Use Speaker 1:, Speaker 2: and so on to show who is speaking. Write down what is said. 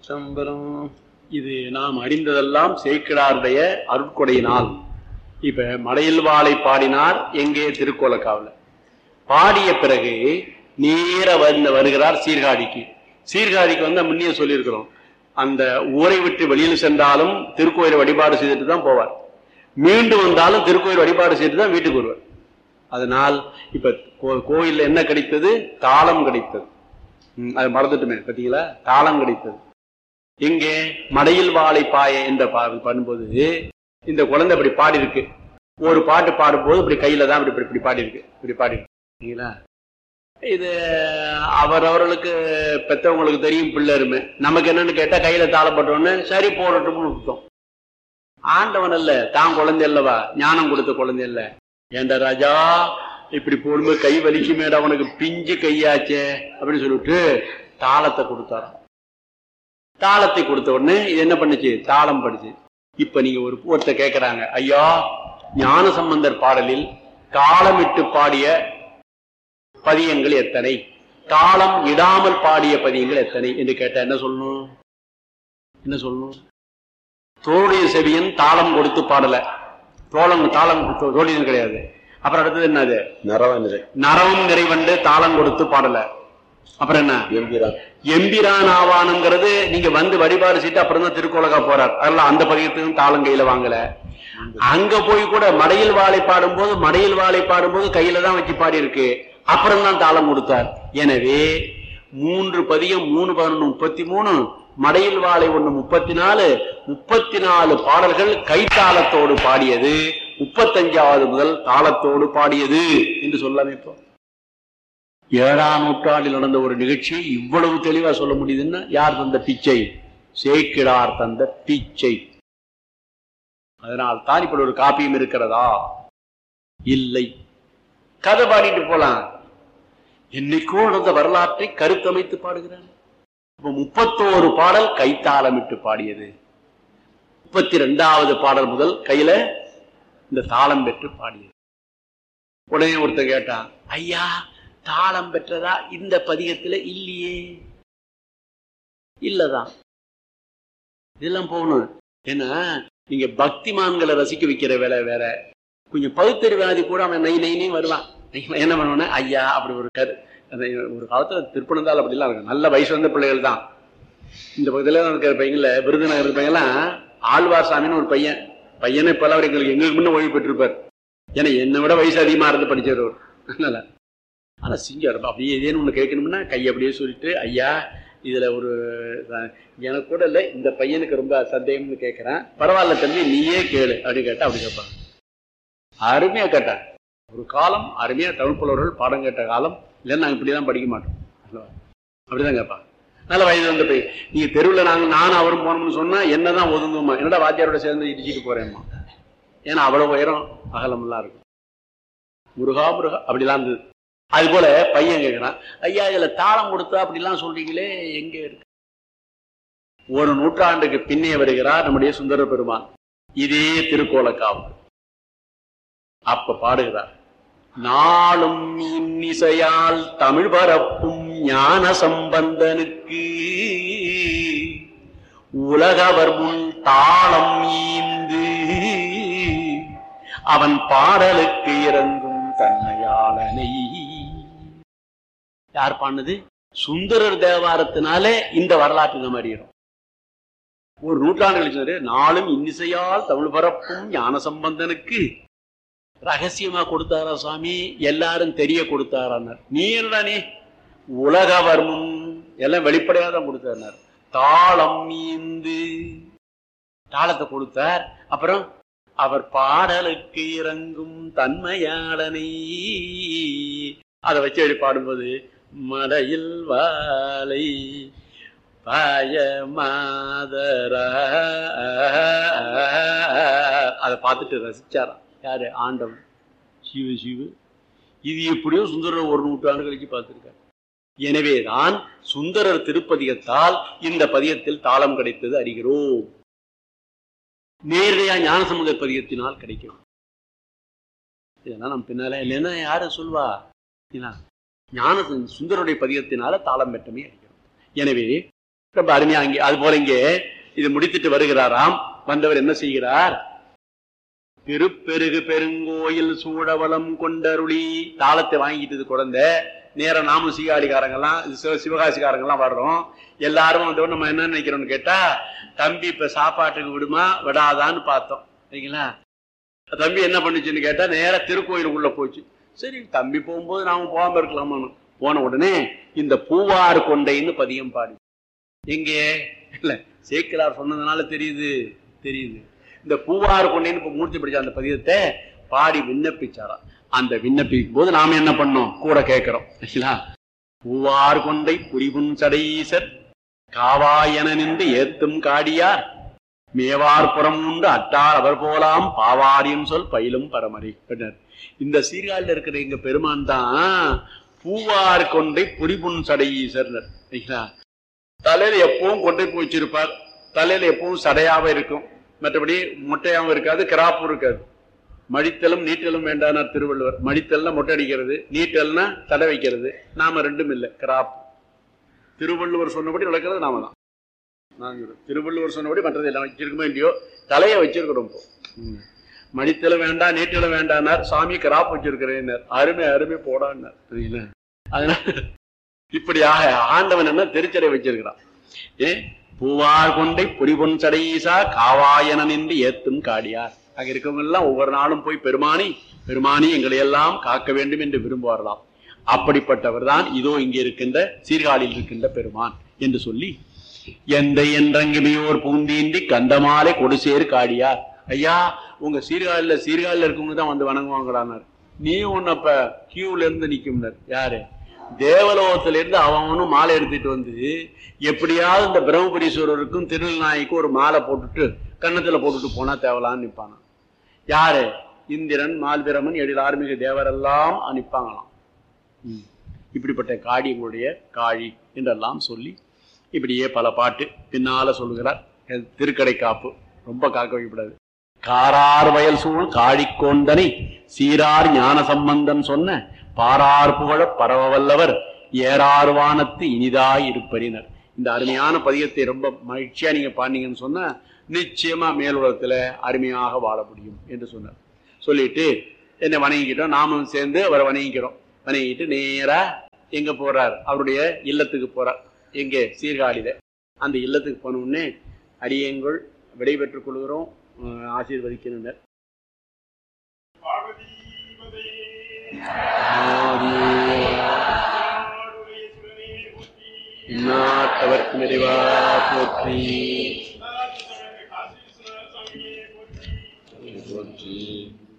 Speaker 1: சம்பரம் இது நாம் அறிந்ததெல்லாம் சேக்கிடாருடைய அருட்கொடையினால் இப்ப மடையில் வாழை பாடினார் எங்கே திருக்கோலக்காவில் பாடிய பிறகு நேர வந்து வருகிறார் சீர்காழிக்கு சீர்காழிக்கு வந்து முன்னே சொல்லியிருக்கிறோம் அந்த ஊரை விட்டு வெளியில் சென்றாலும் திருக்கோயிலை வழிபாடு செய்துட்டு தான் போவார் மீண்டும் வந்தாலும் திருக்கோயில் வழிபாடு செய்துட்டு தான் வீட்டுக்கு வருவார் அதனால் இப்ப கோ- கோயில்ல என்ன கிடைத்தது தாளம் கிடைத்தது ம், அது மறந்துட்டுமே பாத்தீங்களா தாளம் கிடைத்தது இங்கே மடையில் வாழை பாய என்ற பா- பண்ணும்போது இந்த குழந்தை இப்படி பாடி இருக்கு ஒரு பாட்டு பாடும்போது இப்படி கையில தான் இப்படி இப்படி இப்படி பாடி இருக்கு இப்படி பாடி இருக்கு சரிங்களா இது அவரவர்களுக்கு பெத்தவங்களுக்கு தெரியும் பிள்ளைருமே நமக்கு என்னன்னு கேட்டா கையில தாளம் போட்டோன்னு சரி போடட்டும்னு விட்டோம் ஆண்டவன் அல்ல தான் குழந்தை அல்லவா ஞானம் கொடுத்த குழந்தை இல்ல ஏண்டா ராஜா இப்படி போடும்போது கை வலிக்குமேடா அவனுக்கு பிஞ்சு கையாச்சே அப்படின்னு சொல்லிட்டு தாளத்தை கொடுத்தாராம் தாளத்தை கொடுத்த உடனே இது என்ன பண்ணுச்சு தாளம் படிச்சு இப்ப நீங்க ஒரு ஒருத்த கேக்குறாங்க ஐயா ஞான சம்பந்தர் பாடலில் தாளமிட்டு பாடிய பதியங்கள் எத்தனை தாளம் இடாமல் பாடிய பதியங்கள் எத்தனை என்று கேட்டா என்ன சொல்லணும் என்ன சொல்லணும் தோழிய செவியன் தாளம் கொடுத்து பாடல தோளம் தாளம் தோ- தோழியன் கிடையாது அப்புறம் அடுத்தது என்னது
Speaker 2: நரவனிதை
Speaker 1: நரவம் நிறைவண்டு தாளம் கொடுத்து பாடல அப்புறம் என்ன
Speaker 2: எம்பிரான்
Speaker 1: எம்பிரான் ஆவானுங்கிறது நீங்க வந்து வழிபாடு செய்து அப்புறம் தான் திருக்கோலகா போறார் அதெல்லாம் அந்த பதியத்துக்கும் தாளம் கையில வாங்கல அங்க போய் கூட மடையில் வாழை பாடும்போது மடையில் வாழை பாடும்போது கையில தான் வச்சு பாடி இருக்கு அப்புறம் தான் தாளம் கொடுத்தார் எனவே மூன்று பதியம் மூணு பதினொன்று முப்பத்தி மூணு மடையில் வாழை ஒண்ணு முப்பத்தி நாலு முப்பத்தி நாலு பாடல்கள் கைத்தாளத்தோடு பாடியது முப்பத்தஞ்சாவது முதல் தாளத்தோடு பாடியது என்று சொல்லாமே இப்போ ஏழாம் நூற்றாண்டில் நடந்த ஒரு நிகழ்ச்சியை இவ்வளவு தெளிவா சொல்ல முடியுதுன்னா யார் தந்த பிச்சை சேக்கிடார் தந்த பிச்சை அதனால் தான் இப்படி ஒரு காப்பியம் இருக்கிறதா இல்லை கதை பாடிட்டு போலாம் என்னைக்கோ நடந்த வரலாற்றை கருத்தமைத்து பாடுகிறார் இப்ப முப்பத்தோரு பாடல் கைத்தாளமிட்டு பாடியது முப்பத்தி ரெண்டாவது பாடல் முதல் கையில இந்த தாளம் பெற்று பாடியது உடனே ஒருத்தன் கேட்டான் ஐயா தாளம் பெற்றதா இந்த பதிகத்துல இல்லையே இல்லதான் இதெல்லாம் போகணும் ஏன்னா நீங்க பக்திமான்களை ரசிக்க வைக்கிற வேலை வேற கொஞ்சம் பகுத்தறிவாதி கூட அவன் நை நைனே வருவான் என்ன பண்ணுவானே ஐயா அப்படி ஒரு கரு அந்த ஒரு காலத்துல திருப்பணந்தால் அப்படிலாம் இருக்கு நல்ல வயசு வந்த பிள்ளைகள் தான் இந்த பக்கத்துல இருக்கிற பையன்ல விருதுநகர் இருக்கிற பையன்லாம் ஆழ்வார் சாமின்னு ஒரு பையன் பையனை இப்ப அவர் எங்களுக்கு எங்களுக்கு முன்ன ஓய்வு பெற்றிருப்பார் ஏன்னா என்னை விட வயசு அதிகமா இருந்து படிச்சவர் அவர். அதனால ஆனா சிங்கம் அப்படியே ஏதேன்னு ஒண்ணு கேட்கணும்னா கை அப்படியே சொல்லிட்டு ஐயா இதுல ஒரு அஹ், எனக்கு கூட இல்லை இந்த பையனுக்கு ரொம்ப சந்தேகம்னு கேட்கிறேன் பரவாயில்ல தம்பி நீயே கேளு அப்படின்னு கேட்டா அப்படி கேட்பாங்க அருமையா கேட்டாங்க ஒரு காலம் அருமையா தமிழ் புலவர்கள் பாடம் கேட்ட காலம் இல்லைன்னா நாங்க இப்படிதான் படிக்க மாட்டோம் அல்லவா? அப்படிதான் கேட்பாங்க நல்ல வயது வந்த போய் நீங்க தெருவில் நாங்க நானும் அவரும் போனோம்னு சொன்னா என்னதான் ஒதுங்குமா என்னடா வாத்தியாரோட சேர்ந்து இடிச்சிட்டு போறேம்மா ஏன்னா அவ்வளவு உயரம் அகலமெல்லாம் இருக்கும் முருகா முருகா அப்படிலாம் இருந்தது அது போல பையன் கேட்கிறான் ஐயா இதுல தாளம் கொடுத்தா அப்படிலாம் சொல்றீங்களே எங்க இருக்கு ஒரு நூற்றாண்டுக்கு பின்னே வருகிறார் நம்முடைய சுந்தர பெருமான் இதே திருக்கோலக்காவு அப்ப பாடுகிறார் நாளும் இன்னிசையால் தமிழ் பரப்பும் ஞான சம்பந்தனுக்கு உலகவர் முன் தாளம் ஈந்து அவன் பாடலுக்கு இறங்கும் தன்மையாளனை யார் பாடினது சுந்தரர் தேவாரத்தினாலே இந்த வரலாற்று நம்ம அறிகிறோம் ஒரு நூற்றாண்டு கழிச்சு நாளும் இன்னிசையால் தமிழ் பரப்பும் ஞான சம்பந்தனுக்கு ரகசியமா கொடுத்தாரா சாமி எல்லாரும் தெரிய கொடுத்தாரான்னார் நீ என்னடா நீ உலகவர்மம் எல்லாம் வெளிப்படையா தான் கொடுத்தார் தாளம் மீந்து தாளத்தை கொடுத்தார் அப்புறம் அவர் பாடலுக்கு இறங்கும் தன்மையாளனை அதை வச்சு எழுதி பாடும்போது மடையில் வாலை பாய மாதரா அதை பார்த்துட்டு ரசிச்சாராம் யாரு ஆண்டவன் சிவ சிவ இது எப்படியோ சுந்தரர் ஒரு நூற்றாண்டு கழிச்சு பார்த்திருக்கார் எனவேதான் சுந்தரர் திருப்பதிகத்தால் இந்த பதிகத்தில் தாளம் கிடைத்தது அறிகிறோம் நேரடியா ஞானசமுத பதிகத்தினால் கிடைக்கும் இதெல்லாம் நம்ம பின்னால இல்லைன்னா யாரு சொல்வா என்ன? ஞான சுந்தருடைய பதிகத்தினால தாளம் பெற்றமே அறிகிறோம் எனவே ரொம்ப அருமையா அங்கே அது போல இங்கே இது முடித்துட்டு வருகிறாராம் வந்தவர் என்ன செய்கிறார் திருப்பெருகு பெருங்கோயில் சூழவலம் கொண்டருளி தாளத்தை வாங்கிட்டு குழந்தை நேரம் நாம சீகாடிக்காரங்கெல்லாம் சிவ சிவகாசிக்காரங்கெல்லாம் வர்றோம் எல்லாரும் வந்து நம்ம என்ன நினைக்கிறோம்னு கேட்டா தம்பி இப்ப சாப்பாட்டுக்கு விடுமா விடாதான்னு பார்த்தோம் சரிங்களா தம்பி என்ன பண்ணுச்சுன்னு கேட்டா நேரா திருக்கோயிலுக்குள்ள போச்சு சரி தம்பி போகும்போது நாம போகாம இருக்கலாமான்னு போன உடனே இந்த பூவார் கொண்டைன்னு பதியம் பாடி எங்கே இல்ல சேக்கிரார் சொன்னதுனால தெரியுது தெரியுது இந்த பூவார் கொண்டைன்னு இப்ப மூர்த்தி பிடிச்ச அந்த பதியத்தை பாடி விண்ணப்பிச்சாராம் அந்த விண்ணப்பிக்கும் போது நாம என்ன பண்ணோம் கூட கேட்கிறோம் சரிங்களா பூவார் கொண்டை புரிபுன் சடையீசர் காவாயன நின்று ஏத்தும் காடியார் மேவார் புறம் உண்டு அட்டார் அவர் போலாம் பாவாரியம் சொல் பயிலும் பரமரி அப்படின்னாரு. இந்த சீர்காழில் இருக்கிற எங்க பெருமான் தான் பூவார் கொண்டை புரிபுன் சடையீசர் சரிங்களா தலையில எப்பவும் கொண்டை பூ வச்சிருப்பார் தலையில எப்பவும் சடையாவே இருக்கும் மற்றபடி மொட்டையாவும் இருக்காது கிராப்பும் இருக்காது மடித்தலும் நீட்டலும் வேண்டானார் திருவள்ளுவர் மடித்தல்னா மொட்டை அடிக்கிறது நீட்டல்னா தடை வைக்கிறது நாம ரெண்டும் இல்லை கிராப் திருவள்ளுவர் சொன்னபடி நடக்கிறது நாம தான் நான் சொல்றேன். திருவள்ளுவர் சொன்னபடி மற்றது எல்லாம் வச்சிருக்குமோ இல்லையோ தலையை வச்சிருக்கிறோம் இப்போ ம். மடித்தலும் வேண்டாம் நீட்டலும் வேண்டானார் சாமி கிராப் வச்சிருக்கிறேன் அருமை அருமை போடான்னார் சரிங்களா அதனால இப்படியாக ஆண்டவன் என்ன திருச்சடை வச்சிருக்கிறான் ஏ பூவார் கொண்டை பொறிபொன் சடையீசா காவாயன நின்று ஏத்தும் காடியார் அங்க இருக்கவங்க எல்லாம் ஒவ்வொரு நாளும் போய் பெருமானி பெருமானி எங்களை எல்லாம் காக்க வேண்டும் என்று விரும்புவார்களாம் அப்படிப்பட்டவர் தான் இதோ இங்கே இருக்கின்ற சீர்காழியில் இருக்கின்ற பெருமான் என்று சொல்லி எந்த என்றங்குமையோர் பூந்தீண்டி கந்தமாலை கொடுசேர் காடியார் ஐயா உங்க சீர்காழில சீர்காழில இருக்கவங்க தான் வந்து வணங்குவாங்களானார் நீ உன்னப்ப கியூல இருந்து நிக்கும்னர் யாரு தேவலோகத்துல இருந்து அவனும் மாலை எடுத்துட்டு வந்து எப்படியாவது இந்த பிரம்மபுரீஸ்வரருக்கும் திருநாய்க்கும் ஒரு மாலை போட்டுட்டு கன்னத்துல போட்டுட்டு போனா தேவலான்னு நிப்பானா யாரு இந்திரன் மால்பிரமன் எழில் ஆர்மிக தேவரெல்லாம் அனுப்பாங்களாம் ம். இப்படிப்பட்ட காடியங்களுடைய காழி என்றெல்லாம் சொல்லி இப்படியே பல பாட்டு பின்னால சொல்லுகிறார் இது திருக்கடை காப்பு ரொம்ப காக்க வைக்கப்படாது காரார் வயல் சூழ் காழிக்கோந்தனை சீரார் ஞான சம்பந்தன் சொன்ன பாரார் புகழ பரவ வல்லவர் ஏறார் வானத்து இனிதாய் இருப்பறினர் இந்த அருமையான பதியத்தை ரொம்ப மகிழ்ச்சியா நீங்க பாண்டீங்கன்னு சொன்னா நிச்சயமா மேலுலகத்துல அருமையாக வாழ முடியும் என்று சொன்னார் சொல்லிட்டு என்னை வணங்கிக்கிட்டோம் நாமும் சேர்ந்து அவரை வணங்கிக்கிறோம் வணங்கிட்டு நேரா எங்க போறார் அவருடைய இல்லத்துக்கு போறார் எங்கே சீர்காழியில அந்த இல்லத்துக்கு போன உடனே அடியங்கள் விடைபெற்றுக் கொள்கிறோம் அஹ் ஆசீர்வதிக்கின்றனர்
Speaker 2: பார்வதிபதே நாடுடைய சிவனே போற்றி
Speaker 1: நாட்டவர்க்கு நிறைவா போற்றி
Speaker 2: நாட்டு தமிழ் காசி விஸ்வநாத சுவாமியே போற்றி
Speaker 1: போற்றி